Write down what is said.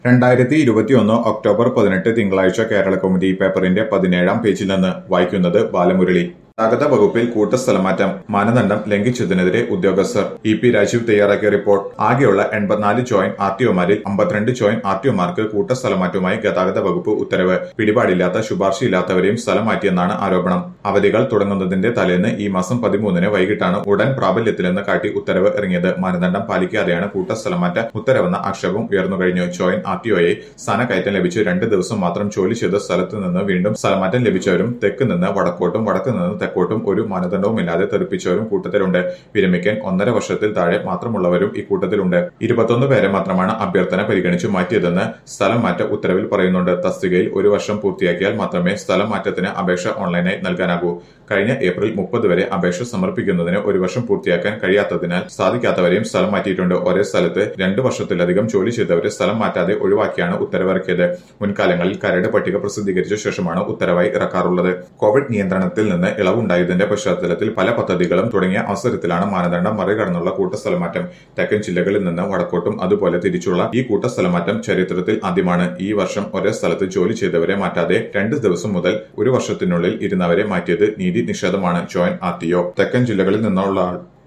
രണ്ടായിരത്തി ഇരുപത്തിയൊന്ന് ഒക്ടോബർ പതിനെട്ട് തിങ്കളാഴ്ച കേരള കൗമുദി പേപ്പറിന്റെ പതിനേഴാം പേജിൽ നിന്ന് വായിക്കുന്നത് ബാലമുരളി ഗതാഗത വകുപ്പിൽ കൂട്ടസ്ഥലമാറ്റം മാനദണ്ഡം ലംഘിച്ചതിനെതിരെ ഉദ്യോഗസ്ഥർ ഇ പി രാജീവ് തയ്യാറാക്കിയ റിപ്പോർട്ട് ആകെയുള്ള എൺപത്തിനാല് ജോയിന്റ് ആർ ടി ഒമാരിൽ അമ്പത്തിരണ്ട് ജോയിന്റ് ആർ ടി ഒമാർക്ക് കൂട്ടസ്ഥലമാറ്റവുമായി ഗതാഗത വകുപ്പ് ഉത്തരവ് പിടിപാടില്ലാത്ത ശുപാർശയില്ലാത്തവരെയും സ്ഥലം മാറ്റിയെന്നാണ് ആരോപണം അവധികൾ തുടങ്ങുന്നതിന്റെ തലേന്ന് ഈ മാസം പതിമൂന്നിന് വൈകിട്ടാണ് ഉടൻ പ്രാബല്യത്തിലെന്ന് കാട്ടി ഉത്തരവ് ഇറങ്ങിയത് മാനദണ്ഡം പാലിക്കാതെയാണ് കൂട്ടസ്ഥലമാറ്റ ഉത്തരവെന്ന ആക്ഷേപം ഉയർന്നുകഴിഞ്ഞു ജോയിന്റ് ആർ ടി ഒയെ സ്ഥാനക്കയറ്റം ലഭിച്ച് രണ്ട് ദിവസം മാത്രം ജോലി ചെയ്ത സ്ഥലത്ത് നിന്ന് വീണ്ടും സ്ഥലമാറ്റം ലഭിച്ചവരും തെക്ക് നിന്ന് വടക്കോട്ടും വടക്ക് നിന്ന് തെക്കോട്ടും ഒരു മാനദണ്ഡവുമില്ലാതെ തെറിപ്പിച്ചവരും കൂട്ടത്തിലുണ്ട് വിരമിക്കാൻ ഒന്നര വർഷത്തിൽ താഴെ മാത്രമുള്ളവരും ഇക്കൂട്ടത്തിലുണ്ട് ഇരുപത്തൊന്ന് പേരെ മാത്രമാണ് അഭ്യർത്ഥന പരിഗണിച്ചു മാറ്റിയതെന്ന് സ്ഥലം മാറ്റ ഉത്തരവിൽ പറയുന്നുണ്ട് തസ്തികയിൽ ഒരു വർഷം പൂർത്തിയാക്കിയാൽ മാത്രമേ സ്ഥലം മാറ്റത്തിന് അപേക്ഷ ഓൺലൈനായി നൽകാനാകൂ കഴിഞ്ഞ ഏപ്രിൽ മുപ്പത് വരെ അപേക്ഷ സമർപ്പിക്കുന്നതിന് ഒരു വർഷം പൂർത്തിയാക്കാൻ കഴിയാത്തതിനാൽ സാധിക്കാത്തവരെയും സ്ഥലം മാറ്റിയിട്ടുണ്ട് ഒരേ സ്ഥലത്ത് രണ്ടു വർഷത്തിലധികം ജോലി ചെയ്തവരെ സ്ഥലം മാറ്റാതെ ഒഴിവാക്കിയാണ് ഉത്തരവിറക്കിയത് മുൻകാലങ്ങളിൽ കരട് പട്ടിക പ്രസിദ്ധീകരിച്ച ശേഷമാണ് ഉത്തരവായി ഇറക്കാറുള്ളത് കോവിഡ് നിയന്ത്രണത്തിൽ നിന്ന് ഇളവുണ്ടായതിന്റെ പശ്ചാത്തലത്തിൽ പല പദ്ധതികളും തുടങ്ങിയ അവസരത്തിലാണ് മാനദണ്ഡം മറികടന്നുള്ള കൂട്ടസ്ഥലമാറ്റം തെക്കൻ ജില്ലകളിൽ നിന്ന് വടക്കോട്ടും അതുപോലെ തിരിച്ചുള്ള ഈ കൂട്ടസ്ഥലമാറ്റം ചരിത്രത്തിൽ ആദ്യമാണ് ഈ വർഷം ഒരേ സ്ഥലത്ത് ജോലി ചെയ്തവരെ മാറ്റാതെ രണ്ട് ദിവസം മുതൽ ഒരു വർഷത്തിനുള്ളിൽ ഇരുന്നവരെ മാറ്റിയത് നീതി നിഷേധമാണ് ജോയിന്റ് ആർ ടി ഒ തെക്കൻ ജില്ലകളിൽ നിന്നുള്ള ആൾ